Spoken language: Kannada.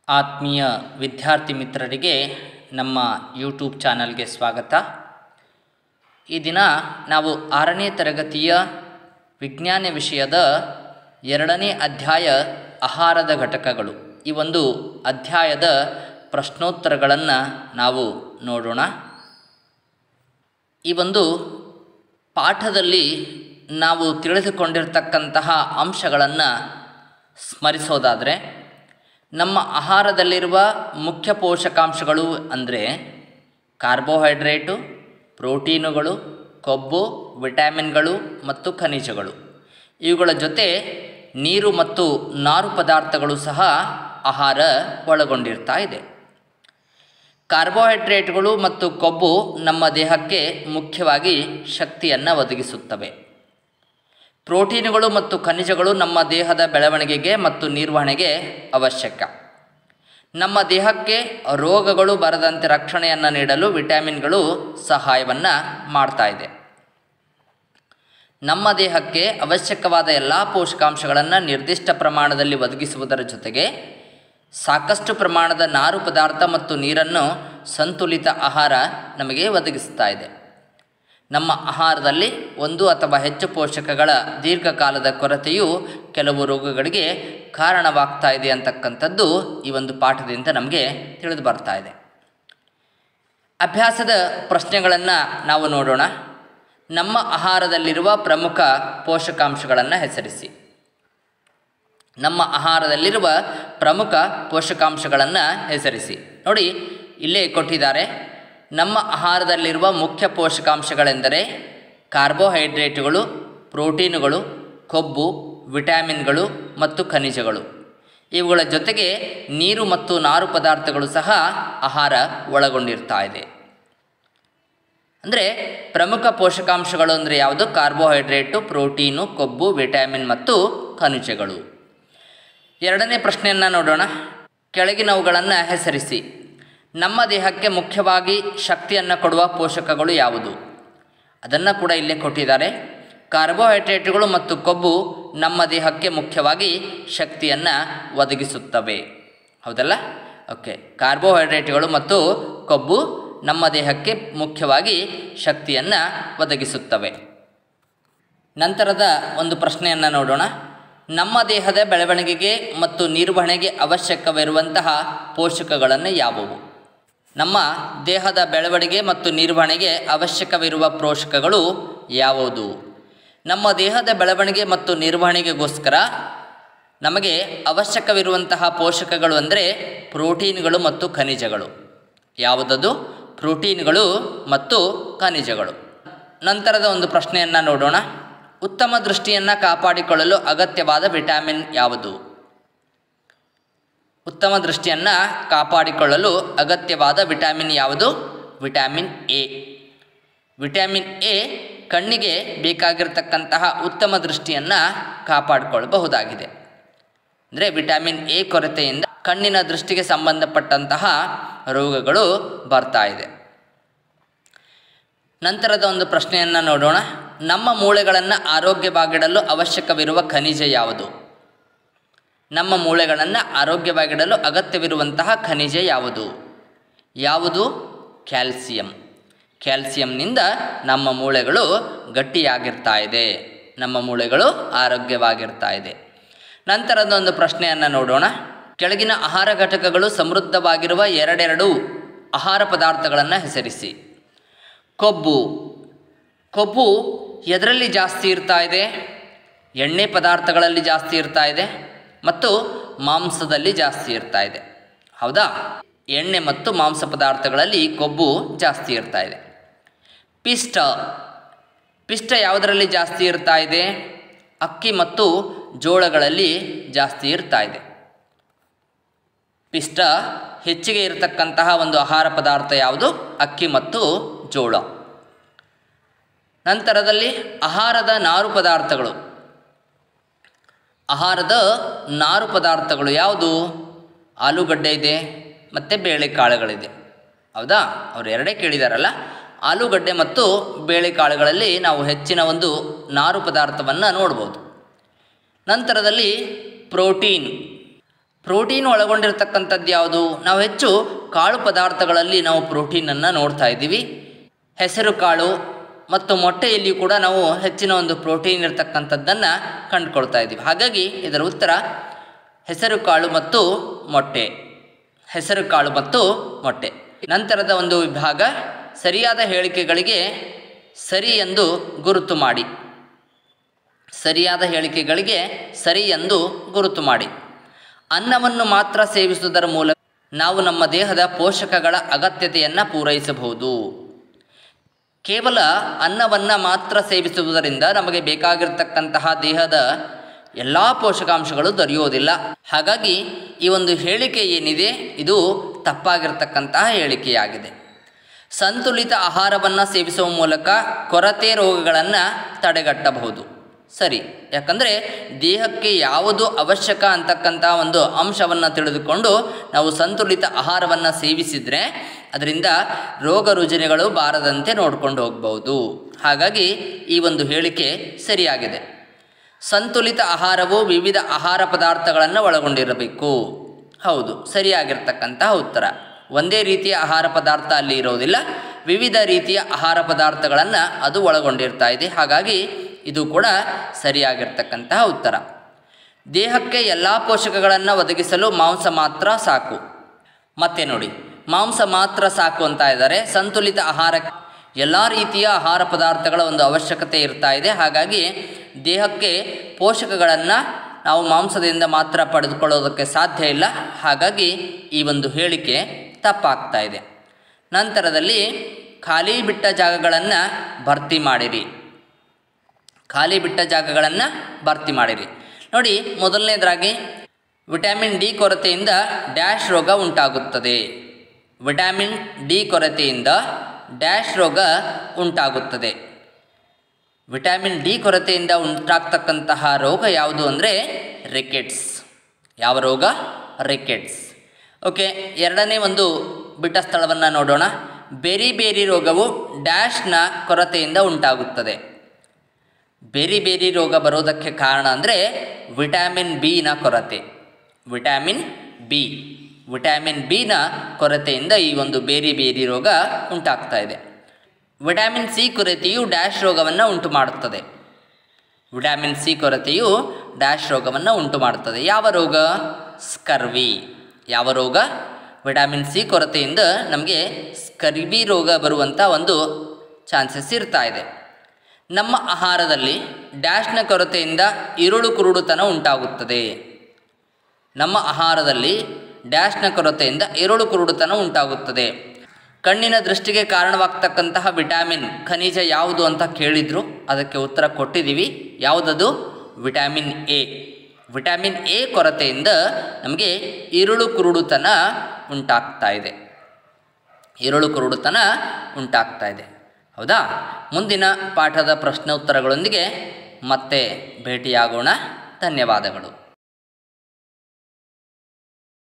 ಆತ್ಮೀಯ ವಿದ್ಯಾರ್ಥಿ ಮಿತ್ರರಿಗೆ ನಮ್ಮ ಯೂಟ್ಯೂಬ್ ಚಾನಲ್ಗೆ ಸ್ವಾಗತ ಈ ದಿನ ನಾವು ಆರನೇ ತರಗತಿಯ ವಿಜ್ಞಾನ ವಿಷಯದ ಎರಡನೇ ಅಧ್ಯಾಯ ಆಹಾರದ ಘಟಕಗಳು ಈ ಒಂದು ಅಧ್ಯಾಯದ ಪ್ರಶ್ನೋತ್ತರಗಳನ್ನು ನಾವು ನೋಡೋಣ ಈ ಒಂದು ಪಾಠದಲ್ಲಿ ನಾವು ತಿಳಿದುಕೊಂಡಿರ್ತಕ್ಕಂತಹ ಅಂಶಗಳನ್ನು ಸ್ಮರಿಸೋದಾದರೆ ನಮ್ಮ ಆಹಾರದಲ್ಲಿರುವ ಮುಖ್ಯ ಪೋಷಕಾಂಶಗಳು ಅಂದರೆ ಕಾರ್ಬೋಹೈಡ್ರೇಟು ಪ್ರೋಟೀನುಗಳು ಕೊಬ್ಬು ವಿಟಮಿನ್ಗಳು ಮತ್ತು ಖನಿಜಗಳು ಇವುಗಳ ಜೊತೆ ನೀರು ಮತ್ತು ನಾರು ಪದಾರ್ಥಗಳು ಸಹ ಆಹಾರ ಒಳಗೊಂಡಿರ್ತಾ ಇದೆ ಕಾರ್ಬೋಹೈಡ್ರೇಟ್ಗಳು ಮತ್ತು ಕೊಬ್ಬು ನಮ್ಮ ದೇಹಕ್ಕೆ ಮುಖ್ಯವಾಗಿ ಶಕ್ತಿಯನ್ನು ಒದಗಿಸುತ್ತವೆ ಪ್ರೋಟೀನುಗಳು ಮತ್ತು ಖನಿಜಗಳು ನಮ್ಮ ದೇಹದ ಬೆಳವಣಿಗೆಗೆ ಮತ್ತು ನಿರ್ವಹಣೆಗೆ ಅವಶ್ಯಕ ನಮ್ಮ ದೇಹಕ್ಕೆ ರೋಗಗಳು ಬರದಂತೆ ರಕ್ಷಣೆಯನ್ನು ನೀಡಲು ವಿಟಮಿನ್ಗಳು ಸಹಾಯವನ್ನು ಮಾಡ್ತಾ ಇದೆ ನಮ್ಮ ದೇಹಕ್ಕೆ ಅವಶ್ಯಕವಾದ ಎಲ್ಲ ಪೋಷಕಾಂಶಗಳನ್ನು ನಿರ್ದಿಷ್ಟ ಪ್ರಮಾಣದಲ್ಲಿ ಒದಗಿಸುವುದರ ಜೊತೆಗೆ ಸಾಕಷ್ಟು ಪ್ರಮಾಣದ ನಾರು ಪದಾರ್ಥ ಮತ್ತು ನೀರನ್ನು ಸಂತುಲಿತ ಆಹಾರ ನಮಗೆ ಒದಗಿಸ್ತಾ ಇದೆ ನಮ್ಮ ಆಹಾರದಲ್ಲಿ ಒಂದು ಅಥವಾ ಹೆಚ್ಚು ಪೋಷಕಗಳ ದೀರ್ಘಕಾಲದ ಕೊರತೆಯು ಕೆಲವು ರೋಗಗಳಿಗೆ ಕಾರಣವಾಗ್ತಾ ಇದೆ ಅಂತಕ್ಕಂಥದ್ದು ಈ ಒಂದು ಪಾಠದಿಂದ ನಮಗೆ ತಿಳಿದು ಬರ್ತಾ ಇದೆ ಅಭ್ಯಾಸದ ಪ್ರಶ್ನೆಗಳನ್ನು ನಾವು ನೋಡೋಣ ನಮ್ಮ ಆಹಾರದಲ್ಲಿರುವ ಪ್ರಮುಖ ಪೋಷಕಾಂಶಗಳನ್ನು ಹೆಸರಿಸಿ ನಮ್ಮ ಆಹಾರದಲ್ಲಿರುವ ಪ್ರಮುಖ ಪೋಷಕಾಂಶಗಳನ್ನು ಹೆಸರಿಸಿ ನೋಡಿ ಇಲ್ಲೇ ಕೊಟ್ಟಿದ್ದಾರೆ ನಮ್ಮ ಆಹಾರದಲ್ಲಿರುವ ಮುಖ್ಯ ಪೋಷಕಾಂಶಗಳೆಂದರೆ ಕಾರ್ಬೋಹೈಡ್ರೇಟುಗಳು ಪ್ರೋಟೀನುಗಳು ಕೊಬ್ಬು ವಿಟಮಿನ್ಗಳು ಮತ್ತು ಖನಿಜಗಳು ಇವುಗಳ ಜೊತೆಗೆ ನೀರು ಮತ್ತು ನಾರು ಪದಾರ್ಥಗಳು ಸಹ ಆಹಾರ ಒಳಗೊಂಡಿರ್ತಾ ಇದೆ ಅಂದರೆ ಪ್ರಮುಖ ಪೋಷಕಾಂಶಗಳು ಅಂದರೆ ಯಾವುದು ಕಾರ್ಬೋಹೈಡ್ರೇಟು ಪ್ರೋಟೀನು ಕೊಬ್ಬು ವಿಟಮಿನ್ ಮತ್ತು ಖನಿಜಗಳು ಎರಡನೇ ಪ್ರಶ್ನೆಯನ್ನು ನೋಡೋಣ ಕೆಳಗಿನವುಗಳನ್ನು ಹೆಸರಿಸಿ ನಮ್ಮ ದೇಹಕ್ಕೆ ಮುಖ್ಯವಾಗಿ ಶಕ್ತಿಯನ್ನು ಕೊಡುವ ಪೋಷಕಗಳು ಯಾವುದು ಅದನ್ನು ಕೂಡ ಇಲ್ಲೇ ಕೊಟ್ಟಿದ್ದಾರೆ ಕಾರ್ಬೋಹೈಡ್ರೇಟ್ಗಳು ಮತ್ತು ಕೊಬ್ಬು ನಮ್ಮ ದೇಹಕ್ಕೆ ಮುಖ್ಯವಾಗಿ ಶಕ್ತಿಯನ್ನು ಒದಗಿಸುತ್ತವೆ ಹೌದಲ್ಲ ಓಕೆ ಕಾರ್ಬೋಹೈಡ್ರೇಟ್ಗಳು ಮತ್ತು ಕೊಬ್ಬು ನಮ್ಮ ದೇಹಕ್ಕೆ ಮುಖ್ಯವಾಗಿ ಶಕ್ತಿಯನ್ನು ಒದಗಿಸುತ್ತವೆ ನಂತರದ ಒಂದು ಪ್ರಶ್ನೆಯನ್ನು ನೋಡೋಣ ನಮ್ಮ ದೇಹದ ಬೆಳವಣಿಗೆಗೆ ಮತ್ತು ನಿರ್ವಹಣೆಗೆ ಅವಶ್ಯಕವಿರುವಂತಹ ಪೋಷಕಗಳನ್ನು ಯಾವುವು ನಮ್ಮ ದೇಹದ ಬೆಳವಣಿಗೆ ಮತ್ತು ನಿರ್ವಹಣೆಗೆ ಅವಶ್ಯಕವಿರುವ ಪೋಷಕಗಳು ಯಾವುದು ನಮ್ಮ ದೇಹದ ಬೆಳವಣಿಗೆ ಮತ್ತು ನಿರ್ವಹಣೆಗೆಗೋಸ್ಕರ ನಮಗೆ ಅವಶ್ಯಕವಿರುವಂತಹ ಪೋಷಕಗಳು ಅಂದರೆ ಪ್ರೋಟೀನ್ಗಳು ಮತ್ತು ಖನಿಜಗಳು ಯಾವುದದು ಪ್ರೋಟೀನ್ಗಳು ಮತ್ತು ಖನಿಜಗಳು ನಂತರದ ಒಂದು ಪ್ರಶ್ನೆಯನ್ನು ನೋಡೋಣ ಉತ್ತಮ ದೃಷ್ಟಿಯನ್ನು ಕಾಪಾಡಿಕೊಳ್ಳಲು ಅಗತ್ಯವಾದ ವಿಟಮಿನ್ ಯಾವುದು ಉತ್ತಮ ದೃಷ್ಟಿಯನ್ನು ಕಾಪಾಡಿಕೊಳ್ಳಲು ಅಗತ್ಯವಾದ ವಿಟಮಿನ್ ಯಾವುದು ವಿಟಮಿನ್ ಎ ವಿಟಮಿನ್ ಎ ಕಣ್ಣಿಗೆ ಬೇಕಾಗಿರ್ತಕ್ಕಂತಹ ಉತ್ತಮ ದೃಷ್ಟಿಯನ್ನು ಕಾಪಾಡಿಕೊಳ್ಳಬಹುದಾಗಿದೆ ಅಂದರೆ ವಿಟಮಿನ್ ಎ ಕೊರತೆಯಿಂದ ಕಣ್ಣಿನ ದೃಷ್ಟಿಗೆ ಸಂಬಂಧಪಟ್ಟಂತಹ ರೋಗಗಳು ಬರ್ತಾ ಇದೆ ನಂತರದ ಒಂದು ಪ್ರಶ್ನೆಯನ್ನು ನೋಡೋಣ ನಮ್ಮ ಮೂಳೆಗಳನ್ನು ಆರೋಗ್ಯವಾಗಿಡಲು ಅವಶ್ಯಕವಿರುವ ಖನಿಜ ಯಾವುದು ನಮ್ಮ ಮೂಳೆಗಳನ್ನು ಆರೋಗ್ಯವಾಗಿಡಲು ಅಗತ್ಯವಿರುವಂತಹ ಖನಿಜ ಯಾವುದು ಯಾವುದು ಕ್ಯಾಲ್ಸಿಯಂ ಕ್ಯಾಲ್ಸಿಯಂನಿಂದ ನಮ್ಮ ಮೂಳೆಗಳು ಗಟ್ಟಿಯಾಗಿರ್ತಾ ಇದೆ ನಮ್ಮ ಮೂಳೆಗಳು ಆರೋಗ್ಯವಾಗಿರ್ತಾ ಇದೆ ನಂತರದ ಒಂದು ಪ್ರಶ್ನೆಯನ್ನು ನೋಡೋಣ ಕೆಳಗಿನ ಆಹಾರ ಘಟಕಗಳು ಸಮೃದ್ಧವಾಗಿರುವ ಎರಡೆರಡು ಆಹಾರ ಪದಾರ್ಥಗಳನ್ನು ಹೆಸರಿಸಿ ಕೊಬ್ಬು ಕೊಬ್ಬು ಎದರಲ್ಲಿ ಜಾಸ್ತಿ ಇರ್ತಾ ಇದೆ ಎಣ್ಣೆ ಪದಾರ್ಥಗಳಲ್ಲಿ ಜಾಸ್ತಿ ಇರ್ತಾ ಇದೆ ಮತ್ತು ಮಾಂಸದಲ್ಲಿ ಜಾಸ್ತಿ ಇರ್ತಾ ಇದೆ ಹೌದಾ ಎಣ್ಣೆ ಮತ್ತು ಮಾಂಸ ಪದಾರ್ಥಗಳಲ್ಲಿ ಕೊಬ್ಬು ಜಾಸ್ತಿ ಇರ್ತಾ ಇದೆ ಪಿಷ್ಟ ಪಿಷ್ಟ ಯಾವುದರಲ್ಲಿ ಜಾಸ್ತಿ ಇರ್ತಾ ಇದೆ ಅಕ್ಕಿ ಮತ್ತು ಜೋಳಗಳಲ್ಲಿ ಜಾಸ್ತಿ ಇರ್ತಾ ಇದೆ ಪಿಷ್ಟ ಹೆಚ್ಚಿಗೆ ಇರತಕ್ಕಂತಹ ಒಂದು ಆಹಾರ ಪದಾರ್ಥ ಯಾವುದು ಅಕ್ಕಿ ಮತ್ತು ಜೋಳ ನಂತರದಲ್ಲಿ ಆಹಾರದ ನಾರು ಪದಾರ್ಥಗಳು ಆಹಾರದ ನಾರು ಪದಾರ್ಥಗಳು ಯಾವುದು ಆಲೂಗಡ್ಡೆ ಇದೆ ಮತ್ತು ಬೇಳೆಕಾಳುಗಳಿದೆ ಹೌದಾ ಅವರು ಎರಡೇ ಕೇಳಿದಾರಲ್ಲ ಆಲೂಗಡ್ಡೆ ಮತ್ತು ಬೇಳೆಕಾಳುಗಳಲ್ಲಿ ನಾವು ಹೆಚ್ಚಿನ ಒಂದು ನಾರು ಪದಾರ್ಥವನ್ನು ನೋಡ್ಬೋದು ನಂತರದಲ್ಲಿ ಪ್ರೋಟೀನ್ ಪ್ರೋಟೀನ್ ಒಳಗೊಂಡಿರ್ತಕ್ಕಂಥದ್ದು ಯಾವುದು ನಾವು ಹೆಚ್ಚು ಕಾಳು ಪದಾರ್ಥಗಳಲ್ಲಿ ನಾವು ಪ್ರೋಟೀನನ್ನು ನೋಡ್ತಾ ಇದ್ದೀವಿ ಹೆಸರು ಕಾಳು ಮತ್ತು ಮೊಟ್ಟೆಯಲ್ಲಿಯೂ ಕೂಡ ನಾವು ಹೆಚ್ಚಿನ ಒಂದು ಪ್ರೋಟೀನ್ ಇರತಕ್ಕಂಥದ್ದನ್ನು ಕಂಡುಕೊಳ್ತಾ ಇದ್ದೀವಿ ಹಾಗಾಗಿ ಇದರ ಉತ್ತರ ಹೆಸರು ಕಾಳು ಮತ್ತು ಮೊಟ್ಟೆ ಹೆಸರು ಕಾಳು ಮತ್ತು ಮೊಟ್ಟೆ ನಂತರದ ಒಂದು ವಿಭಾಗ ಸರಿಯಾದ ಹೇಳಿಕೆಗಳಿಗೆ ಸರಿ ಎಂದು ಗುರುತು ಮಾಡಿ ಸರಿಯಾದ ಹೇಳಿಕೆಗಳಿಗೆ ಸರಿ ಎಂದು ಗುರುತು ಮಾಡಿ ಅನ್ನವನ್ನು ಮಾತ್ರ ಸೇವಿಸುವುದರ ಮೂಲಕ ನಾವು ನಮ್ಮ ದೇಹದ ಪೋಷಕಗಳ ಅಗತ್ಯತೆಯನ್ನು ಪೂರೈಸಬಹುದು ಕೇವಲ ಅನ್ನವನ್ನು ಮಾತ್ರ ಸೇವಿಸುವುದರಿಂದ ನಮಗೆ ಬೇಕಾಗಿರ್ತಕ್ಕಂತಹ ದೇಹದ ಎಲ್ಲ ಪೋಷಕಾಂಶಗಳು ದೊರೆಯುವುದಿಲ್ಲ ಹಾಗಾಗಿ ಈ ಒಂದು ಹೇಳಿಕೆ ಏನಿದೆ ಇದು ತಪ್ಪಾಗಿರ್ತಕ್ಕಂತಹ ಹೇಳಿಕೆಯಾಗಿದೆ ಸಂತುಲಿತ ಆಹಾರವನ್ನು ಸೇವಿಸುವ ಮೂಲಕ ಕೊರತೆ ರೋಗಗಳನ್ನು ತಡೆಗಟ್ಟಬಹುದು ಸರಿ ಯಾಕಂದರೆ ದೇಹಕ್ಕೆ ಯಾವುದು ಅವಶ್ಯಕ ಅಂತಕ್ಕಂಥ ಒಂದು ಅಂಶವನ್ನು ತಿಳಿದುಕೊಂಡು ನಾವು ಸಂತುಲಿತ ಆಹಾರವನ್ನು ಸೇವಿಸಿದರೆ ಅದರಿಂದ ರೋಗ ರುಜಿನಗಳು ಬಾರದಂತೆ ನೋಡ್ಕೊಂಡು ಹೋಗ್ಬೋದು ಹಾಗಾಗಿ ಈ ಒಂದು ಹೇಳಿಕೆ ಸರಿಯಾಗಿದೆ ಸಂತುಲಿತ ಆಹಾರವು ವಿವಿಧ ಆಹಾರ ಪದಾರ್ಥಗಳನ್ನು ಒಳಗೊಂಡಿರಬೇಕು ಹೌದು ಸರಿಯಾಗಿರ್ತಕ್ಕಂತಹ ಉತ್ತರ ಒಂದೇ ರೀತಿಯ ಆಹಾರ ಪದಾರ್ಥ ಅಲ್ಲಿ ಇರೋದಿಲ್ಲ ವಿವಿಧ ರೀತಿಯ ಆಹಾರ ಪದಾರ್ಥಗಳನ್ನು ಅದು ಒಳಗೊಂಡಿರ್ತಾ ಇದೆ ಹಾಗಾಗಿ ಇದು ಕೂಡ ಸರಿಯಾಗಿರ್ತಕ್ಕಂತಹ ಉತ್ತರ ದೇಹಕ್ಕೆ ಎಲ್ಲ ಪೋಷಕಗಳನ್ನು ಒದಗಿಸಲು ಮಾಂಸ ಮಾತ್ರ ಸಾಕು ಮತ್ತೆ ನೋಡಿ ಮಾಂಸ ಮಾತ್ರ ಸಾಕು ಅಂತ ಇದ್ದಾರೆ ಸಂತುಲಿತ ಆಹಾರ ಎಲ್ಲ ರೀತಿಯ ಆಹಾರ ಪದಾರ್ಥಗಳ ಒಂದು ಅವಶ್ಯಕತೆ ಇರ್ತಾ ಇದೆ ಹಾಗಾಗಿ ದೇಹಕ್ಕೆ ಪೋಷಕಗಳನ್ನು ನಾವು ಮಾಂಸದಿಂದ ಮಾತ್ರ ಪಡೆದುಕೊಳ್ಳೋದಕ್ಕೆ ಸಾಧ್ಯ ಇಲ್ಲ ಹಾಗಾಗಿ ಈ ಒಂದು ಹೇಳಿಕೆ ತಪ್ಪಾಗ್ತಾ ಇದೆ ನಂತರದಲ್ಲಿ ಖಾಲಿ ಬಿಟ್ಟ ಜಾಗಗಳನ್ನು ಭರ್ತಿ ಮಾಡಿರಿ ಖಾಲಿ ಬಿಟ್ಟ ಜಾಗಗಳನ್ನು ಭರ್ತಿ ಮಾಡಿರಿ ನೋಡಿ ಮೊದಲನೇದಾಗಿ ವಿಟಮಿನ್ ಡಿ ಕೊರತೆಯಿಂದ ಡ್ಯಾಶ್ ರೋಗ ಉಂಟಾಗುತ್ತದೆ ವಿಟಮಿನ್ ಡಿ ಕೊರತೆಯಿಂದ ಡ್ಯಾಶ್ ರೋಗ ಉಂಟಾಗುತ್ತದೆ ವಿಟಮಿನ್ ಡಿ ಕೊರತೆಯಿಂದ ಉಂಟಾಗ್ತಕ್ಕಂತಹ ರೋಗ ಯಾವುದು ಅಂದರೆ ರಿಕೆಟ್ಸ್ ಯಾವ ರೋಗ ರಿಕೆಟ್ಸ್ ಓಕೆ ಎರಡನೇ ಒಂದು ಬಿಟ್ಟ ಸ್ಥಳವನ್ನು ನೋಡೋಣ ಬೆರಿ ಬೇರಿ ರೋಗವು ಡ್ಯಾಶ್ನ ಕೊರತೆಯಿಂದ ಉಂಟಾಗುತ್ತದೆ ಬೇರಿ ಬೇರಿ ರೋಗ ಬರೋದಕ್ಕೆ ಕಾರಣ ಅಂದರೆ ವಿಟಮಿನ್ ಬಿನ ಕೊರತೆ ವಿಟಮಿನ್ ಬಿ ವಿಟಮಿನ್ ಬಿನ ಕೊರತೆಯಿಂದ ಈ ಒಂದು ಬೇರಿ ಬೇರಿ ರೋಗ ಉಂಟಾಗ್ತಾ ಇದೆ ವಿಟಮಿನ್ ಸಿ ಕೊರತೆಯು ಡ್ಯಾಶ್ ರೋಗವನ್ನು ಉಂಟು ಮಾಡುತ್ತದೆ ವಿಟಮಿನ್ ಸಿ ಕೊರತೆಯು ಡ್ಯಾಶ್ ರೋಗವನ್ನು ಉಂಟು ಮಾಡುತ್ತದೆ ಯಾವ ರೋಗ ಸ್ಕರ್ವಿ ಯಾವ ರೋಗ ವಿಟಮಿನ್ ಸಿ ಕೊರತೆಯಿಂದ ನಮಗೆ ಸ್ಕರ್ವಿ ರೋಗ ಬರುವಂಥ ಒಂದು ಚಾನ್ಸಸ್ ಇರ್ತಾ ಇದೆ ನಮ್ಮ ಆಹಾರದಲ್ಲಿ ಡ್ಯಾಶ್ನ ಕೊರತೆಯಿಂದ ಇರುಳು ಕುರುಡುತನ ಉಂಟಾಗುತ್ತದೆ ನಮ್ಮ ಆಹಾರದಲ್ಲಿ ಡ್ಯಾಶ್ನ ಕೊರತೆಯಿಂದ ಇರುಳು ಕುರುಡುತನ ಉಂಟಾಗುತ್ತದೆ ಕಣ್ಣಿನ ದೃಷ್ಟಿಗೆ ಕಾರಣವಾಗ್ತಕ್ಕಂತಹ ವಿಟಮಿನ್ ಖನಿಜ ಯಾವುದು ಅಂತ ಕೇಳಿದ್ರು ಅದಕ್ಕೆ ಉತ್ತರ ಕೊಟ್ಟಿದ್ದೀವಿ ಯಾವುದದು ವಿಟಮಿನ್ ಎ ವಿಟಮಿನ್ ಎ ಕೊರತೆಯಿಂದ ನಮಗೆ ಇರುಳು ಕುರುಡುತನ ಉಂಟಾಗ್ತಾ ಇದೆ ಇರುಳು ಕುರುಡುತನ ಉಂಟಾಗ್ತಾ ಇದೆ ಹೌದಾ ಮುಂದಿನ ಪಾಠದ ಪ್ರಶ್ನೋತ್ತರಗಳೊಂದಿಗೆ ಮತ್ತೆ ಭೇಟಿಯಾಗೋಣ ಧನ್ಯವಾದಗಳು